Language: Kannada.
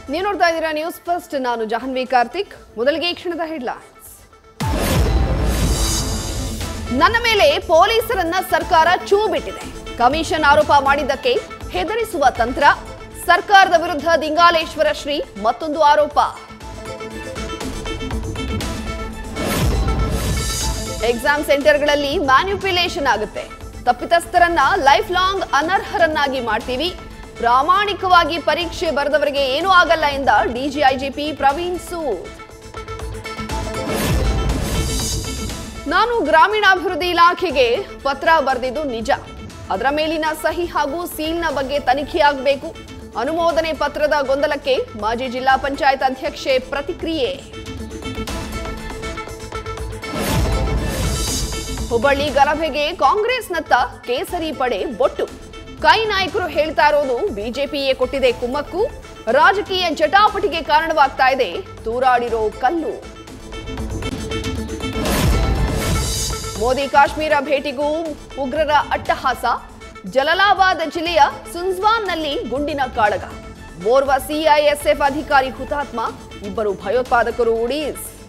ನೀವು ನೋಡ್ತಾ ಇದ್ದೀರಾ ನ್ಯೂಸ್ ಫಸ್ಟ್ ನಾನು ಜಾಹ್ನವಿ ಕಾರ್ತಿಕ್ ಮೊದಲಿಗೆ ಈ ಕ್ಷಣದ ಹೆಡ್ಲೈನ್ಸ್ ನನ್ನ ಮೇಲೆ ಪೊಲೀಸರನ್ನ ಸರ್ಕಾರ ಚೂ ಬಿಟ್ಟಿದೆ ಕಮಿಷನ್ ಆರೋಪ ಮಾಡಿದ್ದಕ್ಕೆ ಹೆದರಿಸುವ ತಂತ್ರ ಸರ್ಕಾರದ ವಿರುದ್ಧ ದಿಂಗಾಲೇಶ್ವರ ಶ್ರೀ ಮತ್ತೊಂದು ಆರೋಪ ಎಕ್ಸಾಮ್ ಸೆಂಟರ್ಗಳಲ್ಲಿ ಮ್ಯಾನ್ಯುಪ್ಯುಲೇಷನ್ ಆಗುತ್ತೆ ತಪ್ಪಿತಸ್ಥರನ್ನ ಲೈಫ್ ಲಾಂಗ್ ಅನರ್ಹರನ್ನಾಗಿ ಮಾಡ್ತೀವಿ ಪ್ರಾಮಾಣಿಕವಾಗಿ ಪರೀಕ್ಷೆ ಬರೆದವರಿಗೆ ಏನೂ ಆಗಲ್ಲ ಎಂದ ಡಿಜಿಐಜಿಪಿ ಪ್ರವೀಣ್ ಸೂದ್ ನಾನು ಗ್ರಾಮೀಣಾಭಿವೃದ್ಧಿ ಇಲಾಖೆಗೆ ಪತ್ರ ಬರೆದಿದ್ದು ನಿಜ ಅದರ ಮೇಲಿನ ಸಹಿ ಹಾಗೂ ಸೀಲ್ನ ಬಗ್ಗೆ ತನಿಖೆಯಾಗಬೇಕು ಅನುಮೋದನೆ ಪತ್ರದ ಗೊಂದಲಕ್ಕೆ ಮಾಜಿ ಜಿಲ್ಲಾ ಪಂಚಾಯತ್ ಅಧ್ಯಕ್ಷೆ ಪ್ರತಿಕ್ರಿಯೆ ಹುಬ್ಬಳ್ಳಿ ಗಲಭೆಗೆ ಕಾಂಗ್ರೆಸ್ನತ್ತ ಕೇಸರಿ ಪಡೆ ಬೊಟ್ಟು ಕೈ ನಾಯಕರು ಹೇಳ್ತಾ ಇರೋದು ಬಿಜೆಪಿಯೇ ಕೊಟ್ಟಿದೆ ಕುಮ್ಮಕ್ಕು ರಾಜಕೀಯ ಜಟಾಪಟಿಗೆ ಕಾರಣವಾಗ್ತಾ ಇದೆ ತೂರಾಡಿರೋ ಕಲ್ಲು ಮೋದಿ ಕಾಶ್ಮೀರ ಭೇಟಿಗೂ ಉಗ್ರರ ಅಟ್ಟಹಾಸ ಜಲಲಾಬಾದ್ ಜಿಲ್ಲೆಯ ಸುನ್ಜ್ವಾನ್ನಲ್ಲಿ ಗುಂಡಿನ ಕಾಳಗ ಓರ್ವ ಸಿಐಎಸ್ಎಫ್ ಅಧಿಕಾರಿ ಹುತಾತ್ಮ ಇಬ್ಬರು ಭಯೋತ್ಪಾದಕರು ಉಡೀಸ್